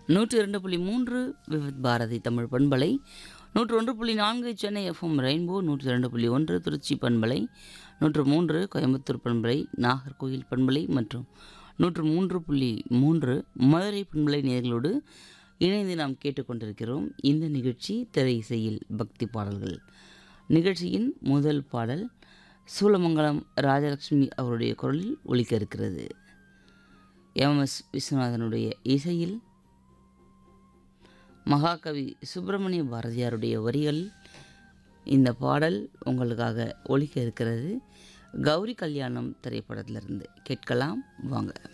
நூற்றி இரண்டு புள்ளி மூன்று விவித் பாரதி தமிழ் பண்பலை நூற்று ஒன்று புள்ளி நான்கு சென்னை எஃப்எம் ரெயின்போ நூற்றி இரண்டு புள்ளி ஒன்று திருச்சி பண்பலை நூற்று மூன்று கோயம்புத்தூர் பண்பலை நாகர்கோயில் பண்பலை மற்றும் நூற்று மூன்று புள்ளி மூன்று மதுரை பண்பலை நேர்களோடு இணைந்து நாம் கேட்டுக்கொண்டிருக்கிறோம் இந்த நிகழ்ச்சி திரை இசையில் பக்தி பாடல்கள் நிகழ்ச்சியின் முதல் பாடல் சூலமங்கலம் ராஜலட்சுமி அவருடைய குரலில் ஒலிக்க இருக்கிறது எம் எஸ் விஸ்வநாதனுடைய இசையில் மகாகவி சுப்பிரமணிய பாரதியாருடைய வரிகள் இந்த பாடல் உங்களுக்காக ஒலிக்க இருக்கிறது கௌரி கல்யாணம் திரைப்படத்திலிருந்து கேட்கலாம் வாங்க